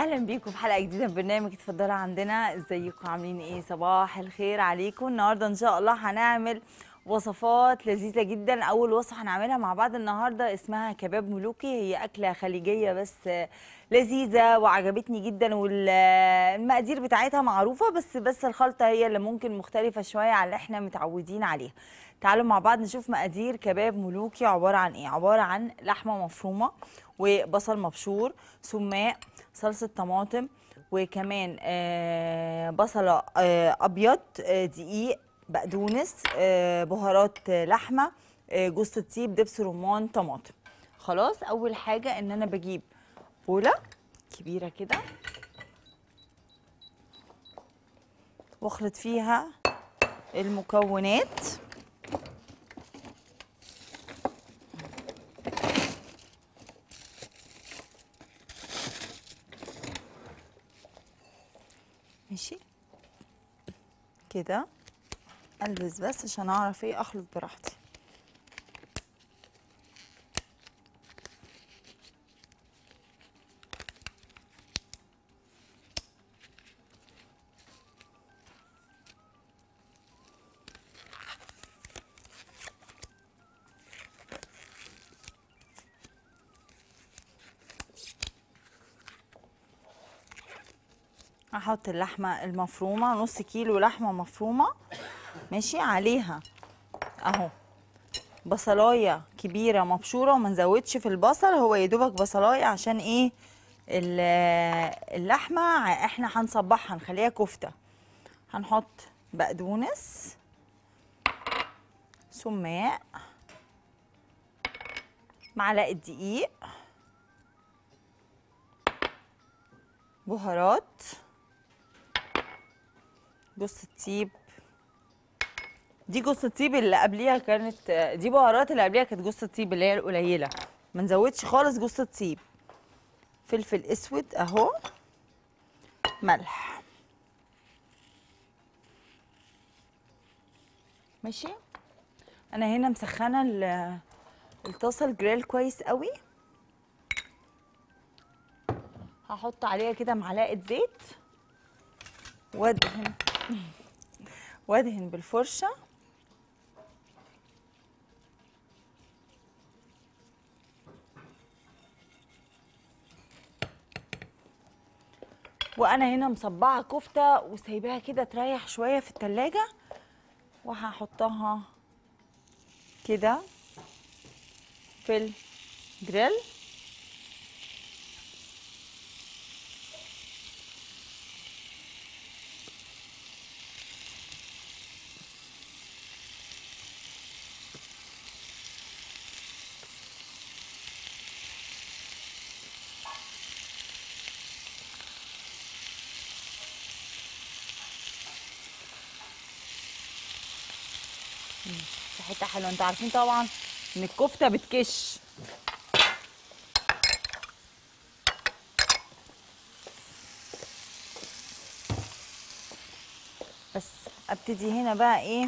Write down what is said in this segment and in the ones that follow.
اهلا بيكم في حلقه جديده من برنامج اتفضلوا عندنا ازيكم عاملين ايه صباح الخير عليكم النهارده ان شاء الله هنعمل وصفات لذيذه جدا اول وصفه هنعملها مع بعض النهارده اسمها كباب ملوكي هي اكله خليجيه بس لذيذه وعجبتني جدا والمقادير بتاعتها معروفه بس بس الخلطه هي اللي ممكن مختلفه شويه عن اللي احنا متعودين عليها تعالوا مع بعض نشوف مقادير كباب ملوكي عباره عن ايه عباره عن لحمه مفرومه وبصل مبشور سماق صلصه طماطم وكمان آه بصله آه ابيض آه دقيق بقدونس آه بهارات آه لحمه آه جوز الطيب دبس رمان طماطم خلاص اول حاجه ان انا بجيب بوله كبيره كده واخلط فيها المكونات ماشي كده البس بس عشان اعرف ايه اخلط براحتي هحط اللحمه المفرومه نص كيلو لحمه مفرومه ماشي عليها اهو بصلايه كبيره مبشوره وما نزودش في البصل هو يا دوبك بصلايه عشان ايه اللحمه احنا هنصبحها نخليها كفته هنحط بقدونس سماق معلقه دقيق بهارات جوز الطيب دي جوز الطيب اللي قبليها كانت دي بهارات اللي قبليها كانت جوز الطيب اللي هي القليله ما نزودش خالص جوز الطيب فلفل اسود اهو ملح ماشي انا هنا مسخنه الطاسه الجريل كويس قوي هحط عليها كده معلقه زيت وادهن وادهن بالفرشه وانا هنا مصبعه كفته وسايباها كده تريح شويه في التلاجة وهحطها كده في الجريل حته حلوه انتوا عارفين طبعا ان الكفته بتكش بس ابتدي هنا بقى ايه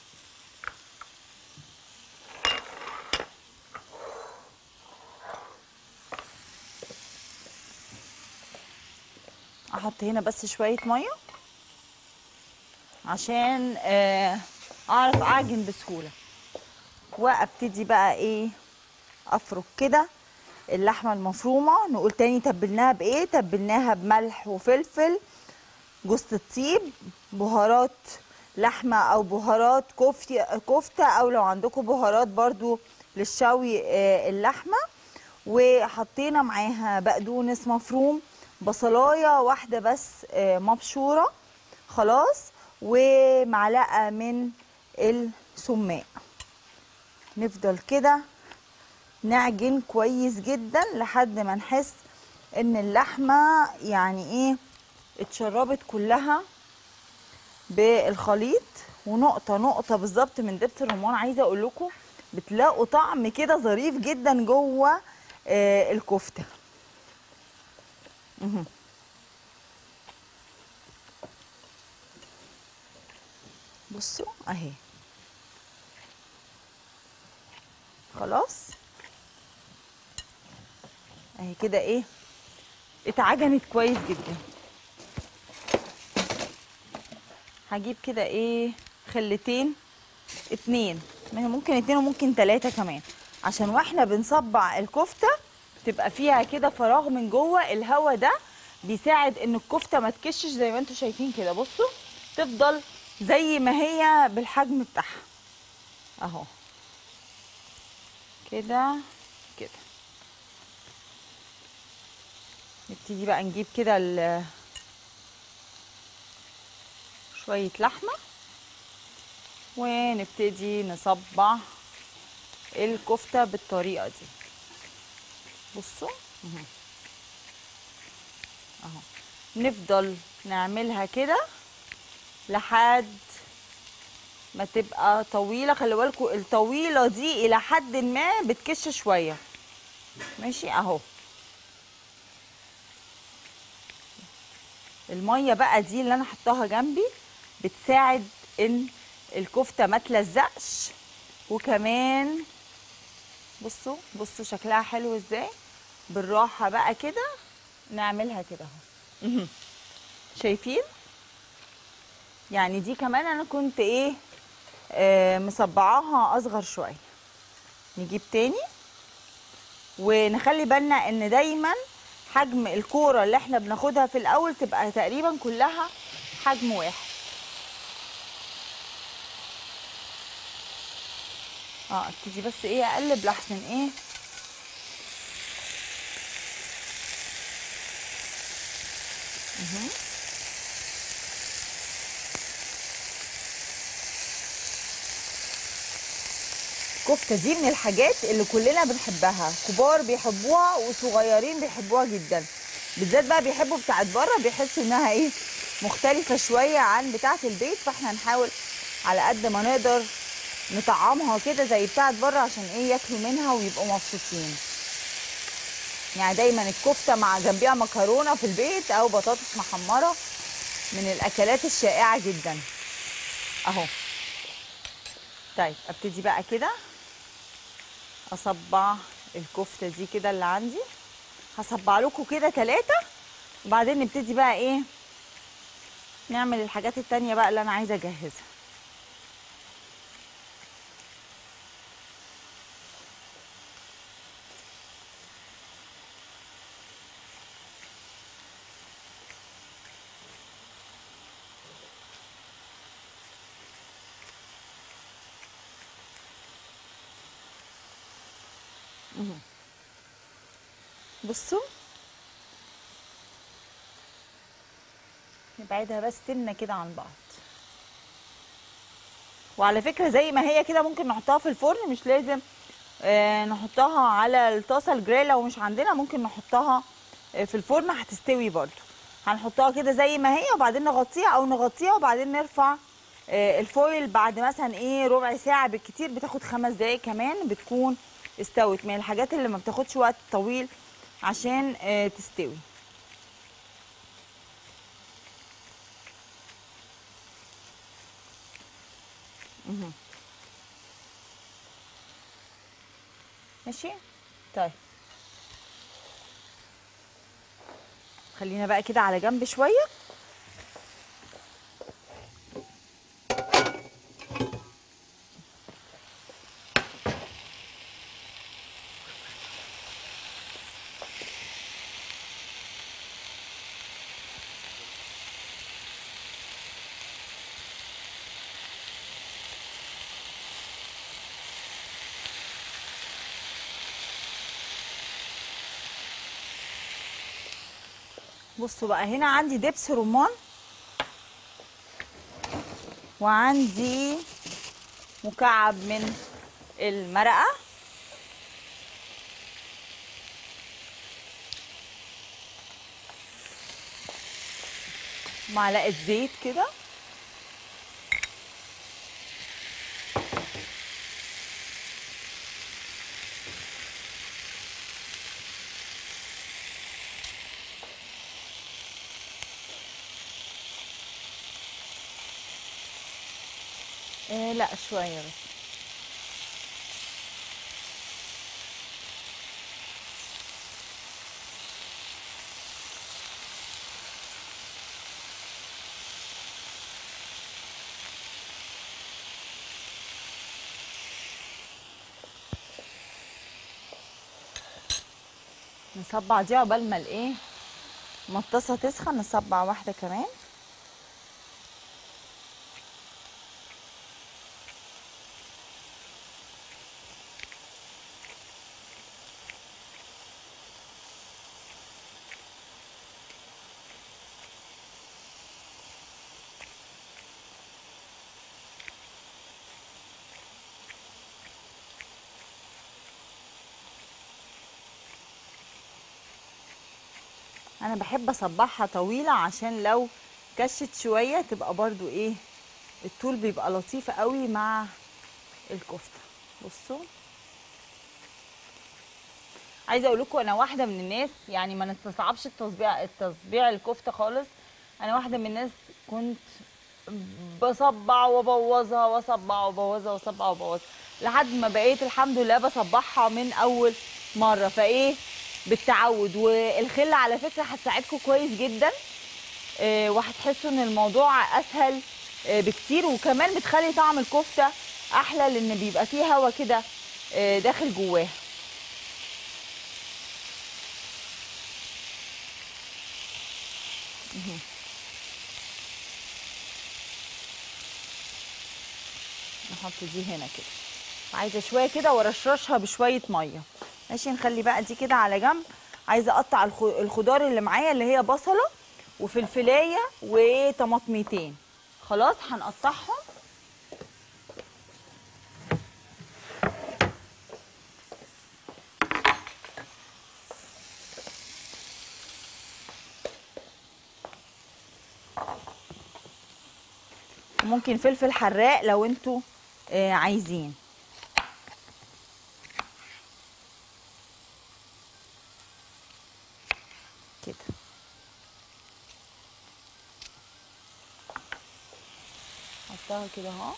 احط هنا بس شويه ميه عشان آه اعرف اعجن بسهوله وابتدي بقى ايه افرك كده اللحمه المفرومه نقول تاني تبلناها بايه تبلناها بملح وفلفل جوز الطيب بهارات لحمه او بهارات كفته كفته او لو عندكم بهارات برضو للشوي اللحمه وحطينا معاها بقدونس مفروم بصلايه واحده بس مبشوره خلاص ومعلقه من السماق نفضل كده نعجن كويس جدا لحد ما نحس ان اللحمه يعني ايه اتشربت كلها بالخليط ونقطه نقطه بالظبط من دبس الرمان عايزه اقول لكم بتلاقوا طعم كده ظريف جدا جوه آه الكفته مه. بصوا اهي خلاص اهي كده ايه اتعجنت كويس جدا هجيب كده ايه خلتين اتنين ما هي ممكن اتنين وممكن تلاتة كمان عشان واحنا بنصبع الكفتة تبقى فيها كده فراغ من جوه الهوا ده بيساعد ان الكفتة ما تكشش زي ما انتوا شايفين كده بصوا تفضل زي ما هي بالحجم بتاعها اهو كده كده نبتدي بقى نجيب كده ال- شوية لحمة ونبتدي نصبع الكفتة بالطريقة دي بصوا اهو. اهو نفضل نعملها كده لحد ما تبقى طويلة خلي بالكوا الطويلة دي إلى حد ما بتكش شوية ماشي أهو المية بقى دي اللي أنا حطاها جنبي بتساعد إن الكفتة ما تلزقش وكمان بصوا بصوا شكلها حلو ازاي بالراحة بقى كده نعملها كده اهو مهم. شايفين يعني دي كمان انا كنت ايه آه مصبعاها اصغر شويه نجيب تاني ونخلي بالنا ان دايما حجم الكوره اللي احنا بناخدها في الاول تبقى تقريبا كلها حجم واحد اه ابتدي بس ايه اقلب لحسن ايه مهم. الكفته دي من الحاجات اللي كلنا بنحبها كبار بيحبوها وصغيرين بيحبوها جدا بالذات بقى بيحبوا بتاعت بره بيحسوا انها ايه مختلفه شويه عن بتاعه البيت فاحنا نحاول على قد ما نقدر نطعمها كده زي بتاعت بره عشان ايه ياكلوا منها ويبقوا مبسوطين يعني دايما الكفته مع جنبيها مكرونه في البيت او بطاطس محمره من الاكلات الشائعه جدا اهو طيب ابتدي بقى كده اصبع الكفته دي كده اللي عندي هصبع لكم كده ثلاثه وبعدين نبتدي بقى ايه نعمل الحاجات التانية بقى اللي انا عايزه اجهزها بصوا نبعدها بس سنه كده عن بعض وعلى فكره زي ما هي كده ممكن نحطها في الفرن مش لازم آه، نحطها على الطاسه الجريل لو مش عندنا ممكن نحطها آه، في الفرن هتستوي برضو هنحطها كده زي ما هي وبعدين نغطيها او نغطيها وبعدين نرفع آه، الفويل بعد مثلا ايه ربع ساعه بالكتير بتاخد خمس دقايق كمان بتكون استوت من الحاجات اللي ما بتاخدش وقت طويل عشان آه، تستوي مهم. ماشي طيب خلينا بقى كده على جنب شويه بصوا بقى هنا عندي دبس رمان وعندي مكعب من المرقه معلقه زيت كده إيه لا شويه بس نصبع دي عقبال ما الايه ما الطاسه تسخن نصبع واحده كمان انا بحب اصبعها طويله عشان لو كشت شويه تبقى برضو ايه الطول بيبقى لطيف قوي مع الكفته بصوا عايزه اقول لكم انا واحده من الناس يعني ما نستصعبش التصبيع التصبيع الكفته خالص انا واحده من الناس كنت بصبع وابوظها واصبع وابوظها واصبع وابوظها لحد ما بقيت الحمد لله بصبعها من اول مره فايه بالتعود والخله على فكره هتساعدكم كويس جدا آه، وهتحسوا ان الموضوع اسهل آه، بكتير وكمان بتخلي طعم الكفته احلى لان بيبقى فيه هوا كده آه، داخل جواها مهم. نحط دي هنا كده عايزه شويه كده وارشرشها بشويه ميه ماشي نخلي بقى دي كده على جنب عايزه اقطع الخ- الخضار اللي معايا اللي هي بصله وفلفلايه وطماطميتين خلاص هنقطعهم ممكن فلفل حراق لو انتوا آه، عايزين كده حطها كده اهو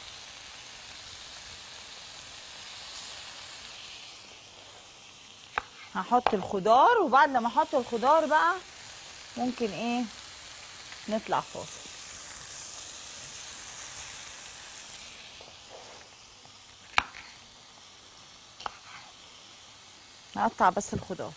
هحط الخضار وبعد لما احط الخضار بقى ممكن ايه نطلع فاصل نقطع بس الخضار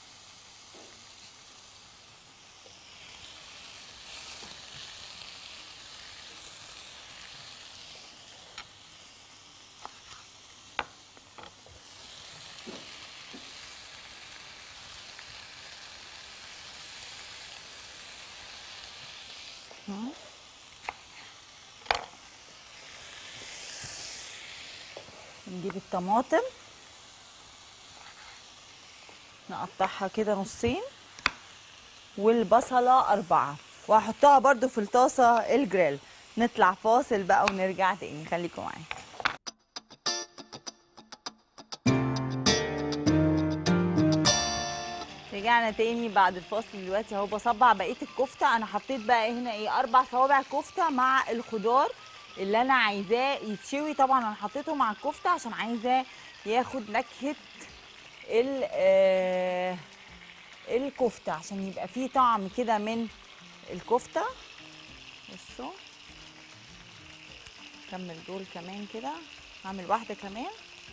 مم. نجيب الطماطم نقطعها كده نصين والبصلة أربعة وهحطها برضو في الطاسة الجريل نطلع فاصل بقى ونرجع تاني خليكم معايا رجعنا تاني بعد الفاصل دلوقتي اهو بصبع بقيه الكفته انا حطيت بقى هنا ايه اربع صوابع كفته مع الخضار اللي انا عايزاه يتشوي طبعا انا حطيته مع الكفته عشان عايزاه ياخد نكهه ال آه، الكفته عشان يبقى فيه طعم كده من الكفته بصوا كمل دول كمان كده هعمل واحده كمان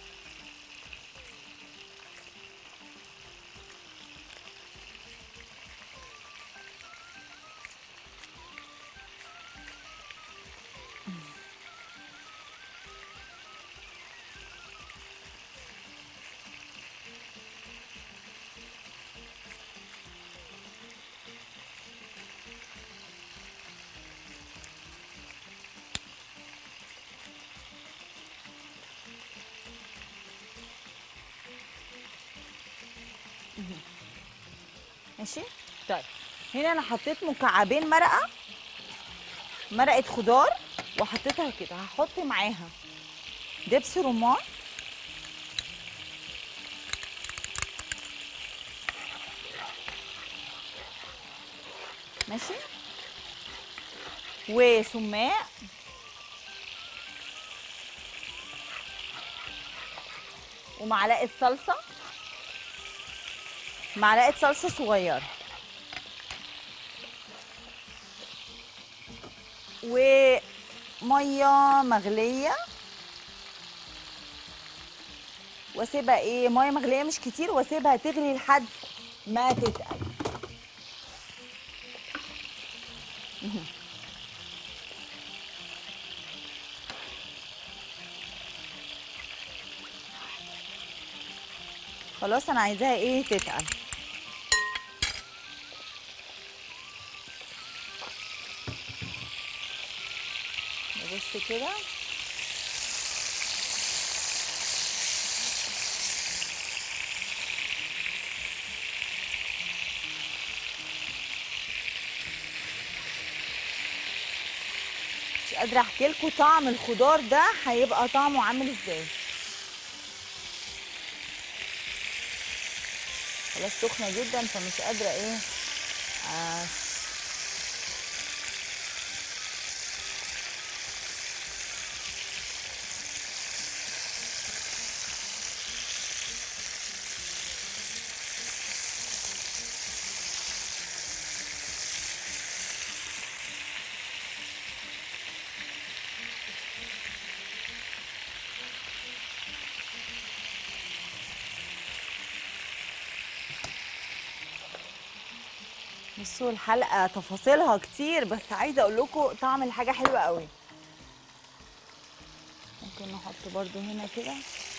ماشي طيب هنا انا حطيت مكعبين مرقه مرقه خضار وحطيتها كده هحط معاها دبس رمان ماشي وسماق ومعلقه صلصه معلقه صلصه صغيره وميه مغليه واسيبها ايه ميه مغليه مش كتير واسيبها تغلي لحد ما تتقل خلاص انا عايزاها ايه تتقل بص كده مش قادره احكي لكم طعم الخضار ده هيبقى طعمه عامل ازاي خلاص سخنه جدا فمش قادره ايه آه بصوا الحلقه تفاصيلها كتير بس عايزه اقول لكم طعم الحاجه حلوه قوي ممكن نحط برضو هنا كده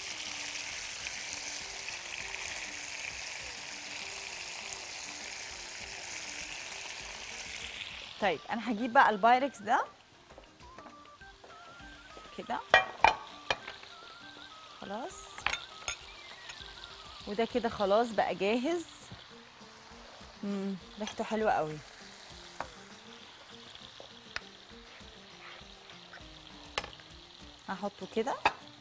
طيب انا هجيب بقى البايركس ده كده خلاص وده كده خلاص بقى جاهز امم ريحته حلوه قوي هحطه كده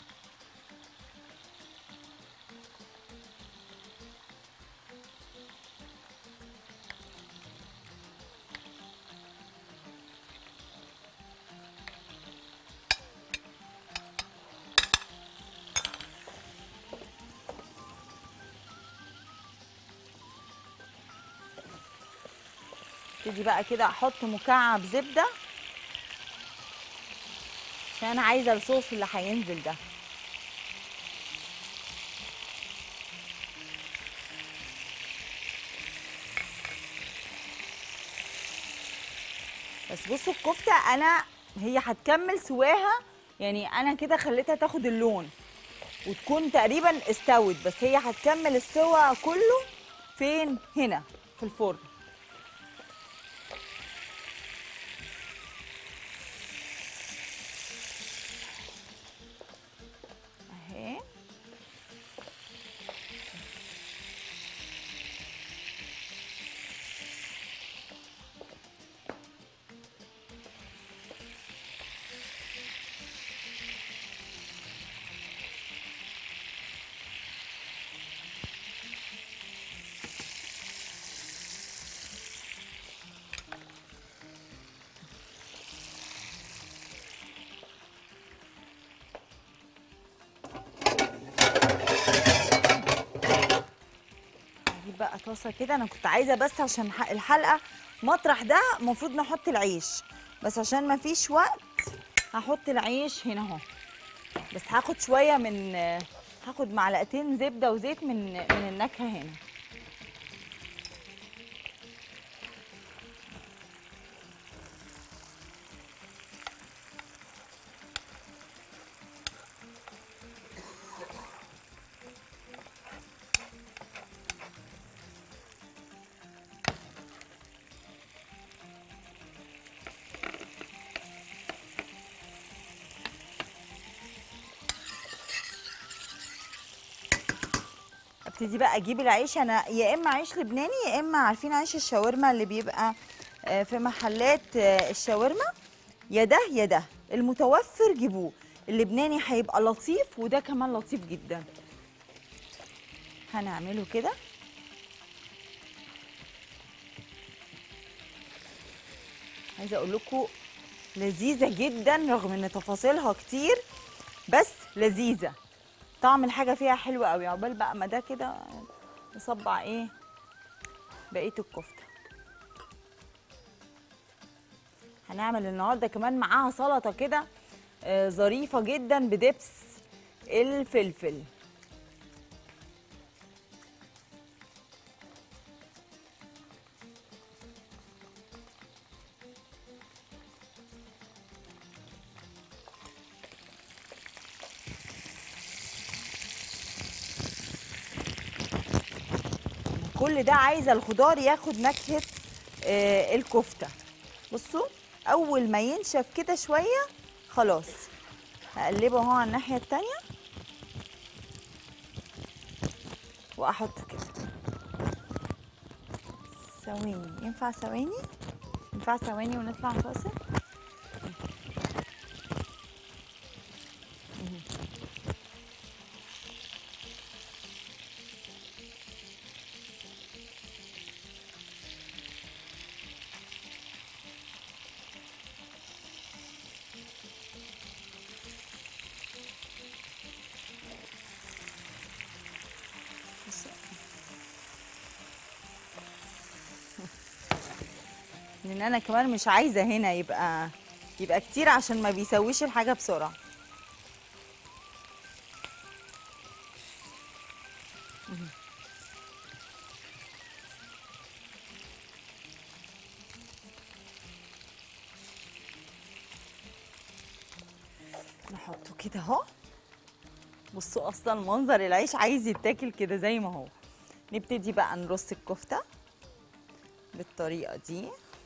ابتدي بقى كده احط مكعب زبده عشان انا عايزه الصوص اللي هينزل ده بس بصوا الكفته انا هي هتكمل سواها يعني انا كده خليتها تاخد اللون وتكون تقريبا استوت بس هي هتكمل السوا كله فين هنا في الفرن اهي اجيب بقى طاسه كده انا كنت عايزه بس عشان ح- الحلقه مطرح ده المفروض نحط العيش بس عشان ما فيش وقت هحط العيش هنا اهو بس هاخد شويه من هاخد معلقتين زبده وزيت من من النكهه هنا ابتدي بقى اجيب العيش انا يا اما عيش لبناني يا اما عارفين عيش الشاورما اللي بيبقى آه، في محلات آه، الشاورما يا ده يا ده المتوفر جيبوه اللبناني هيبقى لطيف وده كمان لطيف جدا هنعمله كده عايزه اقول لكم لذيذه جدا رغم ان تفاصيلها كتير بس لذيذه طعم الحاجه فيها حلو قوي عقبال بقى ما ده كده نصبع ايه بقيه الكفته هنعمل النهارده كمان معاها سلطه كده آه، ظريفه جدا بدبس الفلفل كل ده عايزه الخضار ياخد نكهه آه الكفته بصوا اول ما ينشف كده شويه خلاص هقلبه اهو على الناحيه التانيه واحط كده ثواني ينفع ثواني ينفع ثواني ونطلع فاصل لان انا كمان مش عايزه هنا يبقى يبقى كتير عشان ما بيسويش الحاجه بسرعه مهم. نحطه كده اهو بصوا اصلا منظر العيش عايز يتاكل كده زي ما هو نبتدي بقى نرص الكفته بالطريقه دي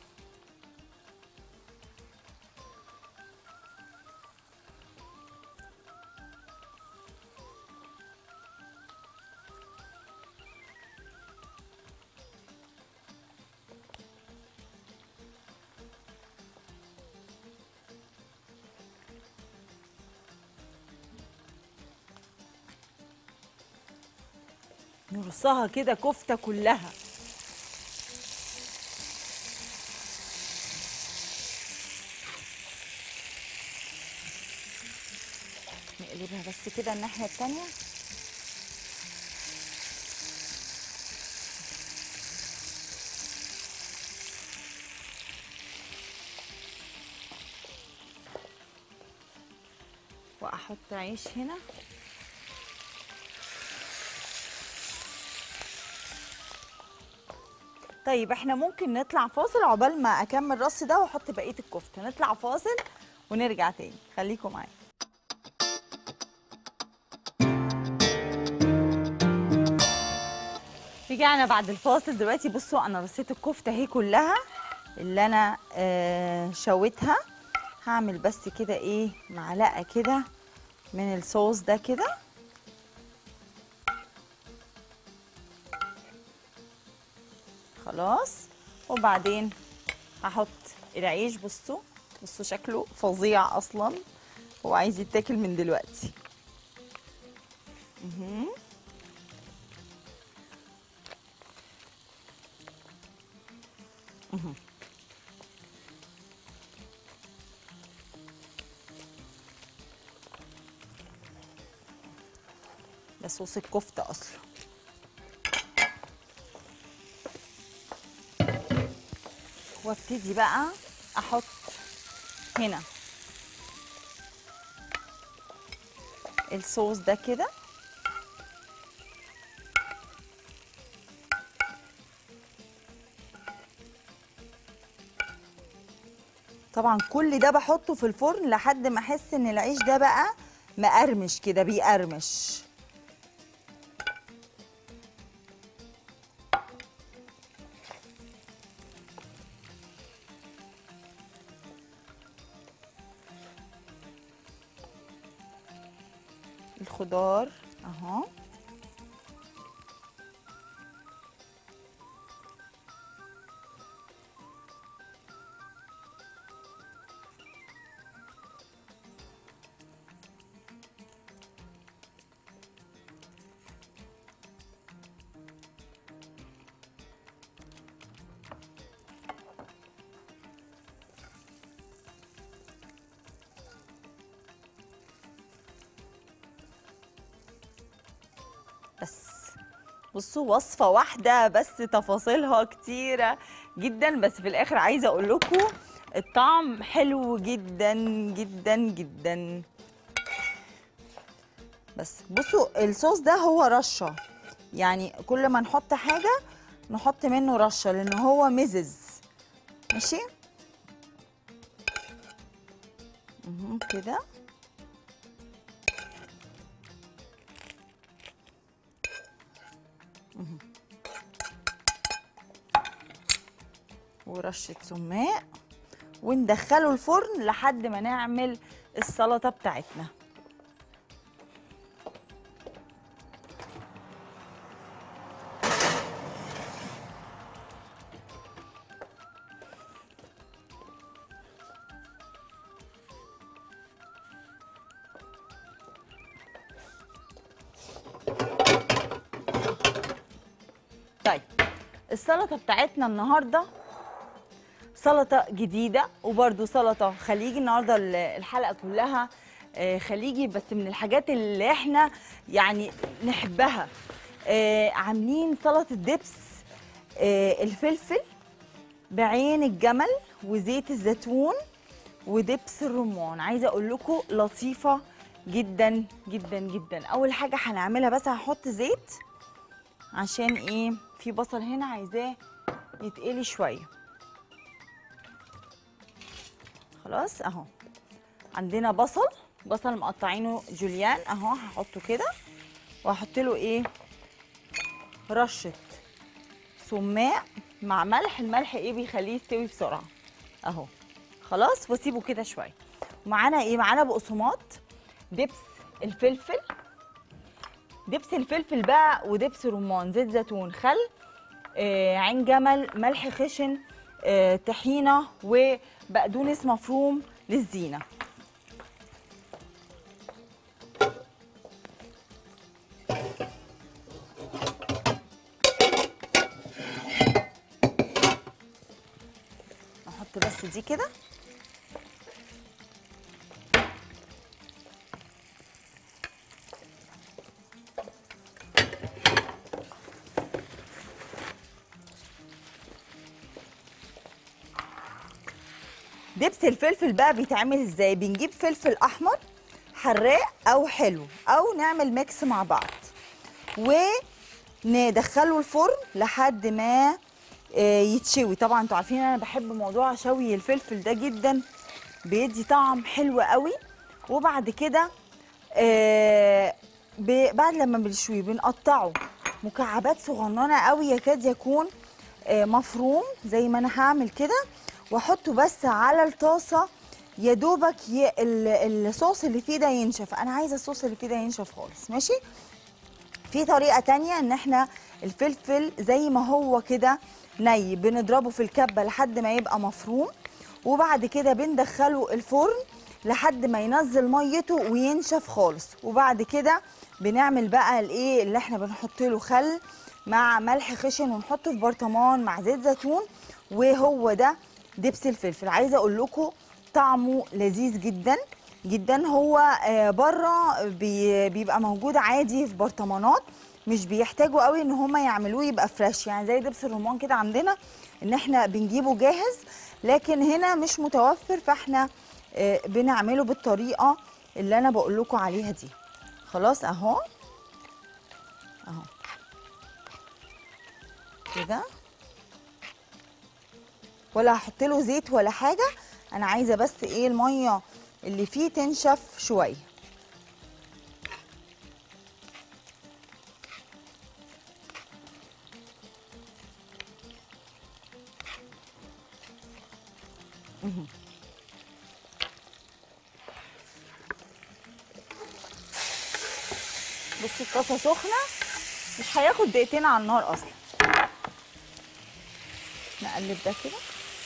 نرصها كده كفته كلها نقلبها بس كده الناحيه التانيه واحط عيش هنا طيب احنا ممكن نطلع فاصل عقبال ما اكمل رص ده واحط بقيه الكفته نطلع فاصل ونرجع تاني خليكم معايا رجعنا بعد الفاصل دلوقتي بصوا انا رصيت الكفته اهي كلها اللي انا آه شويتها هعمل بس كده ايه معلقه كده من الصوص ده كده خلاص وبعدين هحط العيش بصوا بصوا شكله فظيع اصلا هو عايز يتاكل من دلوقتي مهم. مهم. ده صوص الكفته اصلا وابتدي بقى احط هنا الصوص ده كده طبعا كل ده بحطه في الفرن لحد ما احس ان العيش ده بقى مقرمش كده بيقرمش الخضار اهو بس بصوا وصفة واحدة بس تفاصيلها كتيرة جدا بس في الآخر عايزة أقول لكم الطعم حلو جدا جدا جدا بس بصوا الصوص ده هو رشة يعني كل ما نحط حاجة نحط منه رشة لأن هو مزز ماشي مهم، كده ورشه سماق وندخله الفرن لحد ما نعمل السلطه بتاعتنا طيب السلطه بتاعتنا النهارده سلطه جديده وبرده سلطه خليجي النهارده ال- الحلقه كلها آه، خليجي بس من الحاجات اللي احنا يعني نحبها آه، عاملين سلطه دبس آه، الفلفل بعين الجمل وزيت الزيتون ودبس الرمان عايزه اقول لكم لطيفه جدا جدا جدا اول حاجه هنعملها بس هحط زيت عشان ايه في بصل هنا عايزاه يتقلي شويه خلاص اهو عندنا بصل بصل مقطعينه جوليان اهو هحطه كده وهحط له ايه رشه سماق مع ملح الملح ايه بيخليه يستوي بسرعه اهو خلاص واسيبه كده شويه ومعانا ايه معانا بقسماط دبس الفلفل دبس الفلفل بقى ودبس رمان زيت زيتون خل آه عين جمل ملح خشن آه طحينه وبقدونس مفروم للزينه نحط بس دي كده دبس الفلفل بقى بيتعمل ازاي بنجيب فلفل احمر حراق او حلو او نعمل ميكس مع بعض وندخله الفرن لحد ما آه، يتشوي طبعا انتوا عارفين انا بحب موضوع شوي الفلفل ده جدا بيدي طعم حلو قوي وبعد كده آه، ب- بعد لما بنشويه بنقطعه مكعبات صغننه قوي يكاد يكون آه، مفروم زي ما انا هعمل كده واحطه بس على الطاسه يا دوبك ي- ال- الصوص اللي فيه ده ينشف انا عايزه الصوص اللي فيه ده ينشف خالص ماشي في طريقه تانية ان احنا الفلفل زي ما هو كده ني بنضربه في الكبه لحد ما يبقى مفروم وبعد كده بندخله الفرن لحد ما ينزل ميته وينشف خالص وبعد كده بنعمل بقى الايه اللي احنا بنحط له خل مع ملح خشن ونحطه في برطمان مع زيت زيتون وهو ده دبس الفلفل عايزه اقول لكم طعمه لذيذ جدا جدا هو آه، بره بي- بيبقى موجود عادي في برطمانات مش بيحتاجوا قوي ان هم يعملوه يبقى فريش يعني زي دبس الرمان كده عندنا ان احنا بنجيبه جاهز لكن هنا مش متوفر فاحنا آه، بنعمله بالطريقه اللي انا بقول لكم عليها دي خلاص اهو اهو كده ولا هحط له زيت ولا حاجه انا عايزه بس ايه الميه اللي فيه تنشف شويه مهم. بصي الطاسه سخنه مش هياخد دقيقتين على النار اصلا نقلب ده كده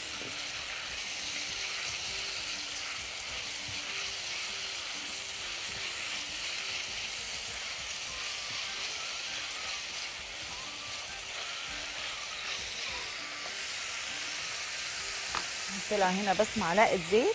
طلع هنا بس معلقه زيت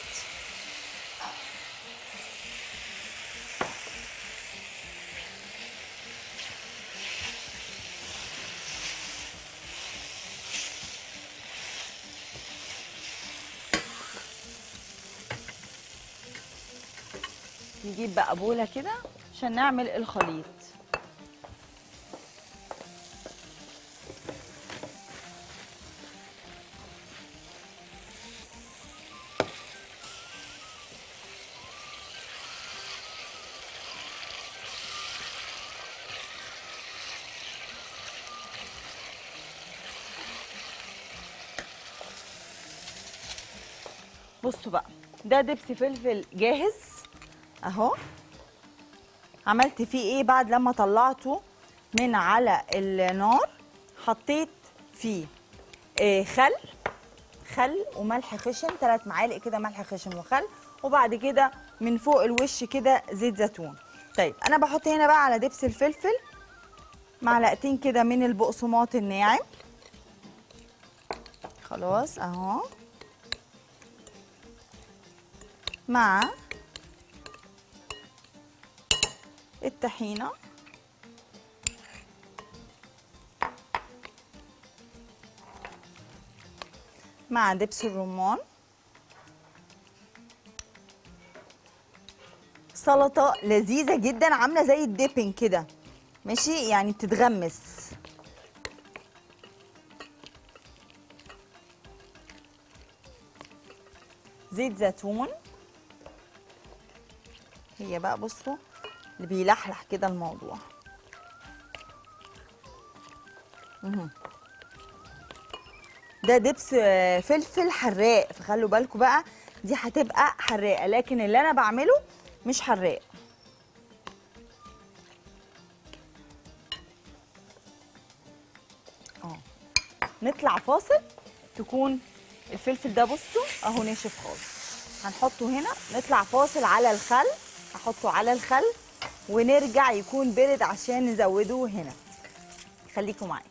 نجيب بقى بوله كده عشان نعمل الخليط بصوا بقى ده دبس فلفل جاهز اهو عملت فيه ايه بعد لما طلعته من على النار حطيت فيه آه، خل خل وملح خشن ثلاث معالق كده ملح خشن وخل وبعد كده من فوق الوش كده زيت زيتون طيب انا بحط هنا بقى على دبس الفلفل معلقتين كده من البقسماط الناعم خلاص اهو مع الطحينه مع دبس الرمان سلطه لذيذه جدا عامله زي الديبنج كده ماشي يعني بتتغمس زيت زيتون هي بقى بصوا اللي بيلحلح كده الموضوع مهم. ده دبس آه، فلفل حراق فخلوا بالكم بقى دي هتبقى حراقه لكن اللي انا بعمله مش حراق اه نطلع فاصل تكون الفلفل ده بصوا اهو ناشف خالص هنحطه هنا نطلع فاصل على الخل هحطه على الخل ونرجع يكون برد عشان نزوده هنا خليكم معايا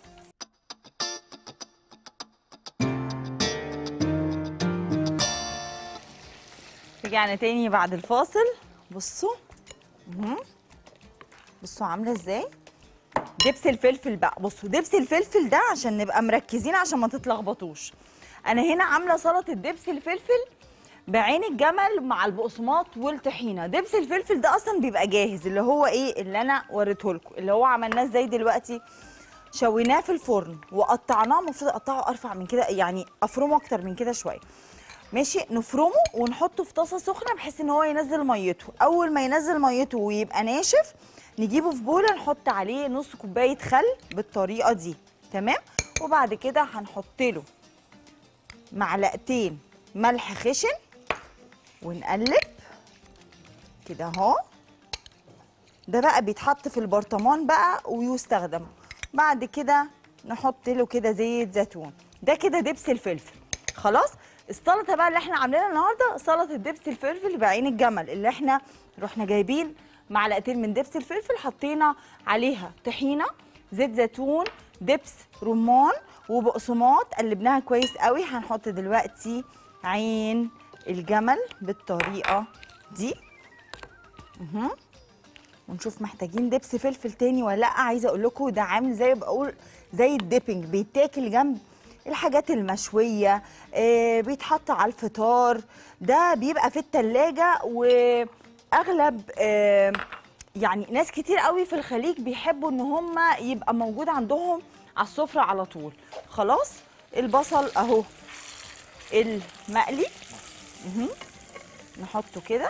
رجعنا تاني بعد الفاصل بصوا مهم. بصوا عامله ازاي دبس الفلفل بقى بصوا دبس الفلفل ده عشان نبقى مركزين عشان ما تتلخبطوش انا هنا عامله سلطه دبس الفلفل بعين الجمل مع البقسماط والطحينه دبس الفلفل ده اصلا بيبقى جاهز اللي هو ايه اللي انا وريته لكم اللي هو عملناه ازاي دلوقتي شويناه في الفرن وقطعناه المفروض اقطعه ارفع من كده يعني افرمه اكتر من كده شويه ماشي نفرمه ونحطه في طاسه سخنه بحيث ان هو ينزل ميته اول ما ينزل ميته ويبقى ناشف نجيبه في بوله نحط عليه نص كوبايه خل بالطريقه دي تمام وبعد كده هنحط له معلقتين ملح خشن ونقلب كده اهو ده بقى بيتحط في البرطمان بقى ويستخدم بعد كده نحط له كده زيت زيتون ده كده دبس الفلفل خلاص السلطه بقى اللي احنا عاملينها النهارده سلطه دبس الفلفل بعين الجمل اللي احنا رحنا جايبين معلقتين من دبس الفلفل حطينا عليها طحينه زيت زيتون دبس رمان وبقسماط قلبناها كويس قوي هنحط دلوقتي عين الجمل بالطريقه دي مهم. ونشوف محتاجين دبس فلفل تاني ولا لا عايزه اقول لكم ده عامل زي بقول زي الديبنج بيتاكل جنب الحاجات المشويه آه بيتحط على الفطار ده بيبقى في التلاجة واغلب آه يعني ناس كتير قوي في الخليج بيحبوا ان هم يبقى موجود عندهم على السفره على طول خلاص البصل اهو المقلي مهم. نحطه كده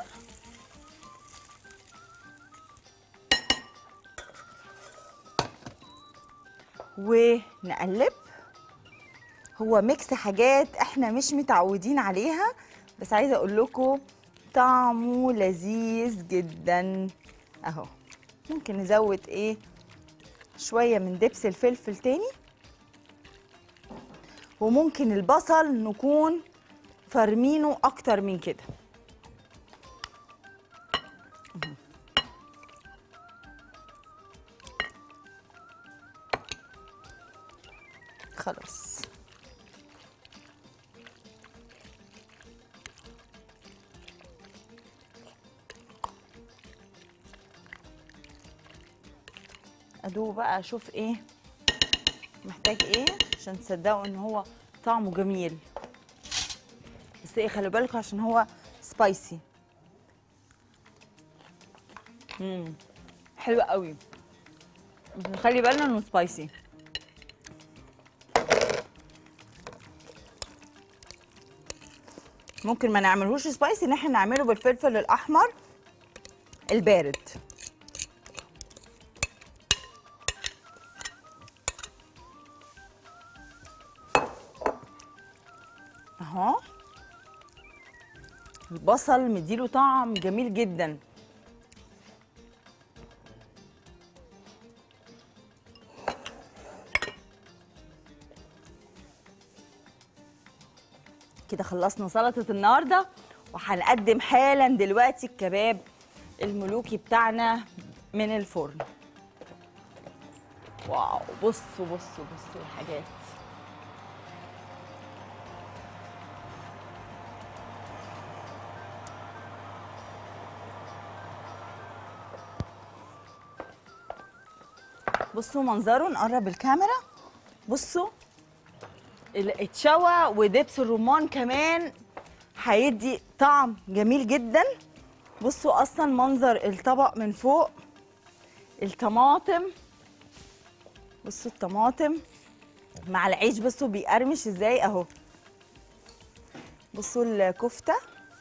ونقلب هو ميكس حاجات احنا مش متعودين عليها بس عايزه اقول لكم طعمه لذيذ جدا اهو ممكن نزود ايه شويه من دبس الفلفل تاني وممكن البصل نكون فرمينه اكتر من كده خلاص ادوق بقى اشوف ايه محتاج ايه عشان تصدقوا ان هو طعمه جميل بس ايه خلي بالكم عشان هو سبايسي امم حلو قوي بس خلي بالنا انه سبايسي ممكن ما نعملهوش سبايسي ان احنا نعمله بالفلفل الاحمر البارد اهو البصل مديله طعم جميل جدا كده خلصنا سلطة النهاردة وهنقدم حالا دلوقتي الكباب الملوكي بتاعنا من الفرن واو بصوا بصوا بصوا الحاجات بصوا منظره نقرب الكاميرا بصوا ال- اتشوى ودبس الرمان كمان هيدي طعم جميل جدا بصوا اصلا منظر الطبق من فوق الطماطم بصوا الطماطم مع العيش بصوا بيقرمش ازاي اهو بصوا الكفته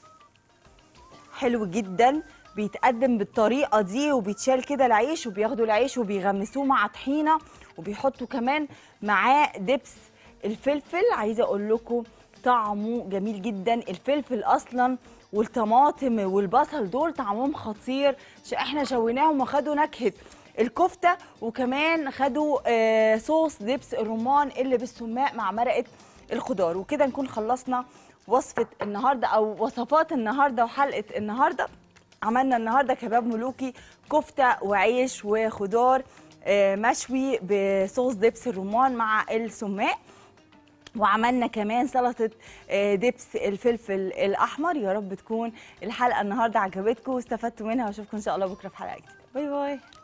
حلو جدا بيتقدم بالطريقه دي وبيتشال كده العيش وبياخدوا العيش وبيغمسوه مع طحينه وبيحطوا كمان معاه دبس الفلفل عايزه اقول لكم طعمه جميل جدا الفلفل اصلا والطماطم والبصل دول طعمهم خطير ش- احنا شويناهم وخدوا نكهه الكفته وكمان خدوا آه صوص دبس الرمان اللي بالسماق مع مرقه الخضار وكده نكون خلصنا وصفه النهارده او وصفات النهارده وحلقه النهارده عملنا النهارده كباب ملوكي كفته وعيش وخضار آه، مشوي بصوص دبس الرمان مع السماق وعملنا كمان سلطه آه، دبس الفلفل الاحمر يا رب تكون الحلقه النهارده عجبتكم واستفدتوا منها واشوفكم ان شاء الله بكره في حلقه جديده باي باي